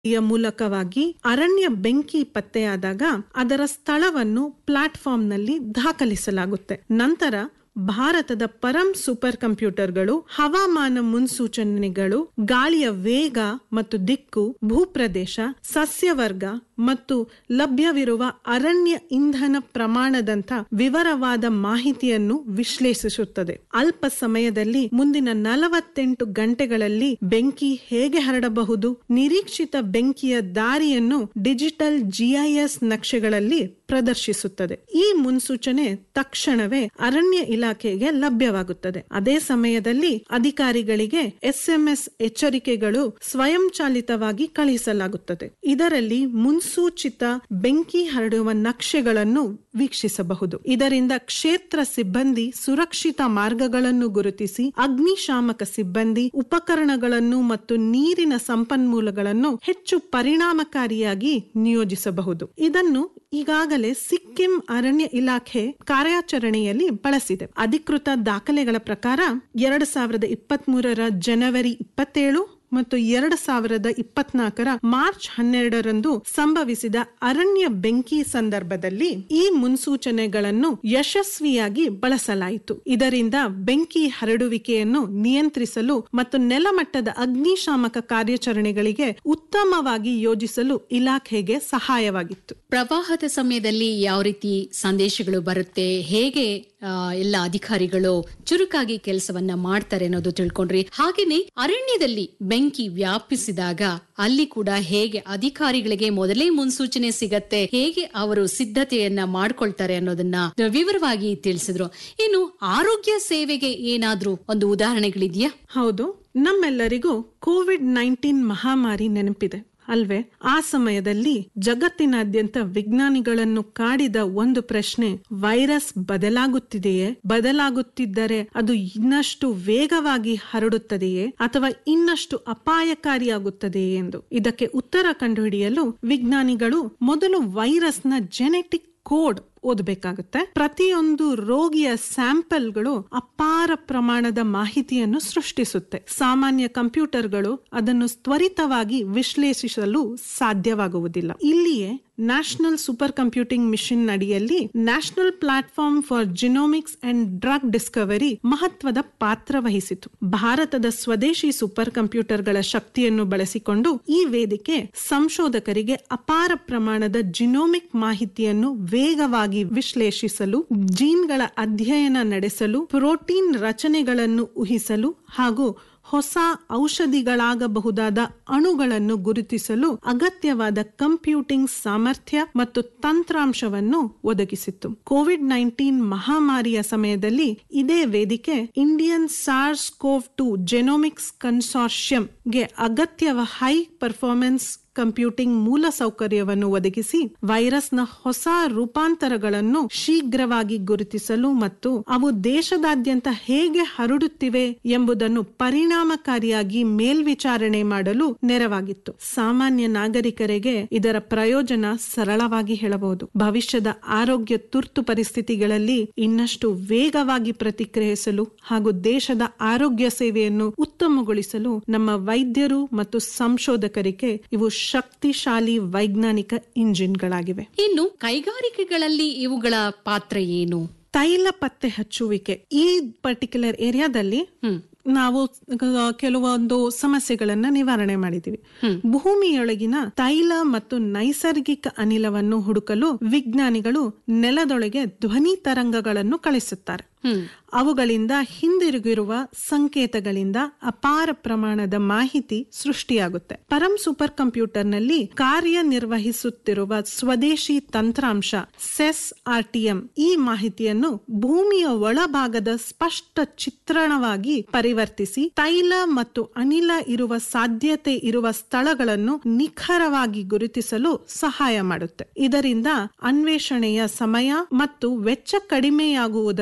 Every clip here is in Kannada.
ಯ ಮೂಲಕವಾಗಿ ಅರಣ್ಯ ಬೆಂಕಿ ಪತ್ತೆಯಾದಾಗ ಅದರ ಸ್ಥಳವನ್ನು ಪ್ಲಾಟ್ಫಾರ್ಮ್ನಲ್ಲಿ ದಾಖಲಿಸಲಾಗುತ್ತೆ ನಂತರ ಭಾರತದ ಪರಂ ಸೂಪರ್ ಕಂಪ್ಯೂಟರ್ಗಳು ಹವಾಮಾನ ಮುನ್ಸೂಚನೆಗಳು ಗಾಳಿಯ ವೇಗ ಮತ್ತು ದಿಕ್ಕು ಭೂಪ್ರದೇಶ ಸಸ್ಯವರ್ಗ ಮತ್ತು ಲಭ್ಯವಿರುವ ಅರಣ್ಯ ಇಂಧನ ಪ್ರಮಾಣದಂತ ವಿವರವಾದ ಮಾಹಿತಿಯನ್ನು ವಿಶ್ಲೇಷಿಸುತ್ತದೆ ಅಲ್ಪ ಸಮಯದಲ್ಲಿ ಮುಂದಿನ ನಲವತ್ತೆಂಟು ಗಂಟೆಗಳಲ್ಲಿ ಬೆಂಕಿ ಹೇಗೆ ಹರಡಬಹುದು ನಿರೀಕ್ಷಿತ ಬೆಂಕಿಯ ದಾರಿಯನ್ನು ಡಿಜಿಟಲ್ ಜಿಐಎಸ್ ನಕ್ಷೆಗಳಲ್ಲಿ ಪ್ರದರ್ಶಿಸುತ್ತದೆ ಈ ಮುನ್ಸೂಚನೆ ತಕ್ಷಣವೇ ಅರಣ್ಯ ಇಲಾಖೆಗೆ ಲಭ್ಯವಾಗುತ್ತದೆ ಅದೇ ಸಮಯದಲ್ಲಿ ಅಧಿಕಾರಿಗಳಿಗೆ ಎಸ್ಎಂಎಸ್ ಎಚ್ಚರಿಕೆಗಳು ಸ್ವಯಂಚಾಲಿತವಾಗಿ ಕಳುಹಿಸಲಾಗುತ್ತದೆ ಇದರಲ್ಲಿ ಮುನ್ಸೂಚಿತ ಬೆಂಕಿ ಹರಡುವ ನಕ್ಷೆಗಳನ್ನು ವೀಕ್ಷಿಸಬಹುದು ಇದರಿಂದ ಕ್ಷೇತ್ರ ಸಿಬ್ಬಂದಿ ಸುರಕ್ಷಿತ ಮಾರ್ಗಗಳನ್ನು ಗುರುತಿಸಿ ಅಗ್ನಿಶಾಮಕ ಸಿಬ್ಬಂದಿ ಉಪಕರಣಗಳನ್ನು ಮತ್ತು ನೀರಿನ ಸಂಪನ್ಮೂಲಗಳನ್ನು ಹೆಚ್ಚು ಪರಿಣಾಮಕಾರಿಯಾಗಿ ನಿಯೋಜಿಸಬಹುದು ಇದನ್ನು ಈಗಾಗಲೇ ಸಿಕ್ಕಿಂ ಅರಣ್ಯ ಇಲಾಖೆ ಕಾರ್ಯಾಚರಣೆಯಲ್ಲಿ ಬಳಸಿದೆ ಅಧಿಕೃತ ದಾಖಲೆಗಳ ಪ್ರಕಾರ ಎರಡು ಸಾವಿರದ ಇಪ್ಪತ್ತ್ ಮೂರರ ಜನವರಿ ಇಪ್ಪತ್ತೇಳು ಮತ್ತು ಎರಡು ಸಾವಿರದ ಇಪ್ಪತ್ನಾಲ್ಕರ ಮಾರ್ಚ್ ಹನ್ನೆರಡರಂದು ಸಂಭವಿಸಿದ ಅರಣ್ಯ ಬೆಂಕಿ ಸಂದರ್ಭದಲ್ಲಿ ಈ ಮುನ್ಸೂಚನೆಗಳನ್ನು ಯಶಸ್ವಿಯಾಗಿ ಬಳಸಲಾಯಿತು ಇದರಿಂದ ಬೆಂಕಿ ಹರಡುವಿಕೆಯನ್ನು ನಿಯಂತ್ರಿಸಲು ಮತ್ತು ನೆಲಮಟ್ಟದ ಅಗ್ನಿಶಾಮಕ ಕಾರ್ಯಾಚರಣೆಗಳಿಗೆ ಉತ್ತಮವಾಗಿ ಯೋಜಿಸಲು ಇಲಾಖೆಗೆ ಸಹಾಯವಾಗಿತ್ತು ಪ್ರವಾಹದ ಸಮಯದಲ್ಲಿ ಯಾವ ರೀತಿ ಸಂದೇಶಗಳು ಬರುತ್ತೆ ಹೇಗೆ ಆ, ಎಲ್ಲ ಅಧಿಕಾರಿಗಳು ಚುರುಕಾಗಿ ಕೆಲಸವನ್ನ ಮಾಡ್ತಾರೆ ಅನ್ನೋದು ತಿಳ್ಕೊಂಡ್ರಿ ಹಾಗೇನೆ ಅರಣ್ಯದಲ್ಲಿ ಬೆಂಕಿ ವ್ಯಾಪಿಸಿದಾಗ ಅಲ್ಲಿ ಕೂಡ ಹೇಗೆ ಅಧಿಕಾರಿಗಳಿಗೆ ಮೊದಲೇ ಮುನ್ಸೂಚನೆ ಸಿಗತ್ತೆ ಹೇಗೆ ಅವರು ಸಿದ್ಧತೆಯನ್ನ ಮಾಡ್ಕೊಳ್ತಾರೆ ಅನ್ನೋದನ್ನ ವಿವರವಾಗಿ ತಿಳಿಸಿದ್ರು ಇನ್ನು ಆರೋಗ್ಯ ಸೇವೆಗೆ ಏನಾದ್ರೂ ಒಂದು ಉದಾಹರಣೆಗಳಿದೆಯಾ ಹೌದು ನಮ್ಮೆಲ್ಲರಿಗೂ ಕೋವಿಡ್ ನೈನ್ಟೀನ್ ಮಹಾಮಾರಿ ನೆನಪಿದೆ ಅಲ್ವೇ ಆ ಸಮಯದಲ್ಲಿ ಜಗತ್ತಿನಾದ್ಯಂತ ವಿಜ್ಞಾನಿಗಳನ್ನು ಕಾಡಿದ ಒಂದು ಪ್ರಶ್ನೆ ವೈರಸ್ ಬದಲಾಗುತ್ತಿದೆಯೇ ಬದಲಾಗುತ್ತಿದ್ದರೆ ಅದು ಇನ್ನಷ್ಟು ವೇಗವಾಗಿ ಹರಡುತ್ತದೆಯೇ ಅಥವಾ ಇನ್ನಷ್ಟು ಅಪಾಯಕಾರಿಯಾಗುತ್ತದೆಯೇ ಎಂದು ಇದಕ್ಕೆ ಉತ್ತರ ಕಂಡುಹಿಡಿಯಲು ವಿಜ್ಞಾನಿಗಳು ಮೊದಲು ವೈರಸ್ನ ಜೆನೆಟಿಕ್ ಕೋಡ್ ಓದಬೇಕಾಗುತ್ತೆ ಪ್ರತಿಯೊಂದು ರೋಗಿಯ ಸ್ಯಾಂಪಲ್ಗಳು ಅಪಾರ ಪ್ರಮಾಣದ ಮಾಹಿತಿಯನ್ನು ಸೃಷ್ಟಿಸುತ್ತೆ ಸಾಮಾನ್ಯ ಕಂಪ್ಯೂಟರ್ಗಳು ಅದನ್ನು ತ್ವರಿತವಾಗಿ ವಿಶ್ಲೇಷಿಸಲು ಸಾಧ್ಯವಾಗುವುದಿಲ್ಲ ಇಲ್ಲಿಯೇ ನ್ಯಾಷನಲ್ ಸೂಪರ್ ಕಂಪ್ಯೂಟಿಂಗ್ ಮಿಷನ್ ಅಡಿಯಲ್ಲಿ national platform for genomics and drug discovery ಮಹತ್ವದ ಪಾತ್ರ ವಹಿಸಿತು ಭಾರತದ ಸ್ವದೇಶಿ ಸೂಪರ್ ಕಂಪ್ಯೂಟರ್ಗಳ ಶಕ್ತಿಯನ್ನು ಬಳಸಿಕೊಂಡು ಈ ವೇದಿಕೆ ಸಂಶೋಧಕರಿಗೆ ಅಪಾರ ಪ್ರಮಾಣದ ಜಿನೋಮಿಕ್ ಮಾಹಿತಿಯನ್ನು ವೇಗವಾಗಿ ವಿಶ್ಲೇಷಿಸಲು ಜೀನ್ಗಳ ಅಧ್ಯಯನ ನಡೆಸಲು ಪ್ರೋಟೀನ್ ರಚನೆಗಳನ್ನು ಊಹಿಸಲು ಹಾಗೂ ಹೊಸ ಔಷಧಿಗಳಾಗಬಹುದಾದ ಅಣುಗಳನ್ನು ಗುರುತಿಸಲು ಅಗತ್ಯವಾದ ಕಂಪ್ಯೂಟಿಂಗ್ ಸಾಮರ್ಥ್ಯ ಮತ್ತು ತಂತ್ರಾಂಶವನ್ನು ಒದಗಿಸಿತ್ತು ಕೋವಿಡ್ ನೈನ್ಟೀನ್ ಮಹಾಮಾರಿಯ ಸಮಯದಲ್ಲಿ ಇದೇ ವೇದಿಕೆ Indian SARS CoV two genomics ಕನ್ಸಾರ್ಷಿಯಂಗೆ ಅಗತ್ಯವ ಹೈ ಪರ್ಫಾರ್ಮೆನ್ಸ್ ಕಂಪ್ಯೂಟಿಂಗ್ ಮೂಲ ಸೌಕರ್ಯವನ್ನು ಒದಗಿಸಿ ವೈರಸ್ನ ಹೊಸ ರೂಪಾಂತರಗಳನ್ನು ಶೀಘ್ರವಾಗಿ ಗುರುತಿಸಲು ಮತ್ತು ಅವು ದೇಶದಾದ್ಯಂತ ಹೇಗೆ ಹರಡುತ್ತಿವೆ ಎಂಬುದನ್ನು ಪರಿಣಾಮಕಾರಿಯಾಗಿ ಮೇಲ್ವಿಚಾರಣೆ ಮಾಡಲು ನೆರವಾಗಿತ್ತು ಸಾಮಾನ್ಯ ನಾಗರಿಕರಿಗೆ ಇದರ ಪ್ರಯೋಜನ ಸರಳವಾಗಿ ಹೇಳಬಹುದು ಭವಿಷ್ಯದ ಆರೋಗ್ಯ ತುರ್ತು ಪರಿಸ್ಥಿತಿಗಳಲ್ಲಿ ಇನ್ನಷ್ಟು ವೇಗವಾಗಿ ಪ್ರತಿಕ್ರಿಯಿಸಲು ಹಾಗೂ ದೇಶದ ಆರೋಗ್ಯ ಸೇವೆಯನ್ನು ಉತ್ತಮಗೊಳಿಸಲು ನಮ್ಮ ವೈದ್ಯರು ಮತ್ತು ಸಂಶೋಧಕರಿಗೆ ಇವು ಶಕ್ತಿಶಾಲಿ ವೈಜ್ಞಾನಿಕ ಇಂಜಿನ್ಗಳಾಗಿವೆ ಇನ್ನು ಕೈಗಾರಿಕೆಗಳಲ್ಲಿ ಇವುಗಳ ಪಾತ್ರ ಏನು ತೈಲ ಪತ್ತೆ ಹಚ್ಚುವಿಕೆ ಈ ಪರ್ಟಿಕ್ಯುಲರ್ ಏರಿಯಾದಲ್ಲಿ ನಾವು ಕ- ಕೆಲವೊಂದು ಸಮಸ್ಯೆಗಳನ್ನ ನಿವಾರಣೆ ಮಾಡಿದೀವಿ ಭೂಮಿಯೊಳಗಿನ ತೈಲ ಮತ್ತು ನೈಸರ್ಗಿಕ ಅನಿಲವನ್ನು ಹುಡುಕಲು ವಿಜ್ಞಾನಿಗಳು ನೆಲದೊಳಗೆ ಧ್ವನಿ ತರಂಗಗಳನ್ನು ಕಳಿಸುತ್ತಾರೆ ಅವುಗಳಿಂದ ಹಿಂದಿರುಗಿರುವ ಸಂಕೇತಗಳಿಂದ ಅಪಾರ ಪ್ರಮಾಣದ ಮಾಹಿತಿ ಸೃಷ್ಟಿಯಾಗುತ್ತೆ ಪರಂ ಸೂಪರ್ ಕಂಪ್ಯೂಟರ್ನಲ್ಲಿ ಕಾರ್ಯನಿರ್ವಹಿಸುತ್ತಿರುವ ಸ್ವದೇಶಿ ತಂತ್ರಾಂಶ ಸೆಸ್ ಆರ್ಟಿಎಂ ಈ ಮಾಹಿತಿಯನ್ನು ಭೂಮಿಯ ಒಳಭಾಗದ ಸ್ಪಷ್ಟ ಚಿತ್ರಣವಾಗಿ ಪರಿವರ್ತಿಸಿ ತೈಲ ಮತ್ತು ಅನಿಲ ಇರುವ ಸಾಧ್ಯತೆ ಇರುವ ಸ್ಥಳಗಳನ್ನು ನಿಖರವಾಗಿ ಗುರುತಿಸಲು ಸಹಾಯ ಮಾಡುತ್ತೆ ಇದರಿಂದ ಅನ್ವೇಷಣೆಯ ಸಮಯ ಮತ್ತು ವೆಚ್ಚ ಕಡಿಮೆಯಾಗುವುದರ ಜೊತೆಗೆ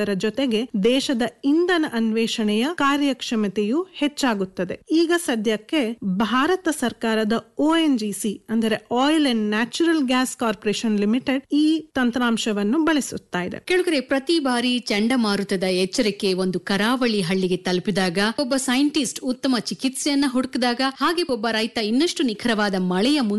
ಜೊತೆಗೆ ದೇಶದ ಇಂಧನ ಅನ್ವೇಷಣೆಯ ಕಾರ್ಯಕ್ಷಮತೆಯು ಹೆಚ್ಚಾಗುತ್ತದೆ ಈಗ ಸದ್ಯಕ್ಕೆ ಭಾರತ ಸರ್ಕಾರದ ಒಎನ್ಜಿಸಿ ಅಂದರೆ oil and natural gas corporation limited ಈ ತಂತ್ರಾಂಶವನ್ನು ಬಳಸುತ್ತಾ ಇದೆ ಕೆಳಗರೆ ಪ್ರತಿ ಬಾರಿ ಚಂಡಮಾರುತದ ಎಚ್ಚರಿಕೆ ಒಂದು ಕರಾವಳಿ ಹಳ್ಳಿಗೆ ತಲುಪಿದಾಗ ಒಬ್ಬ ಸೈಂಟಿಸ್ಟ್ ಉತ್ತಮ ಚಿಕಿತ್ಸೆಯನ್ನ ಹುಡುಕಿದಾಗ ಹಾಗೆ ಒಬ್ಬ ರೈತ ಇನ್ನಷ್ಟು ನಿಖರವಾದ ಮಳೆಯ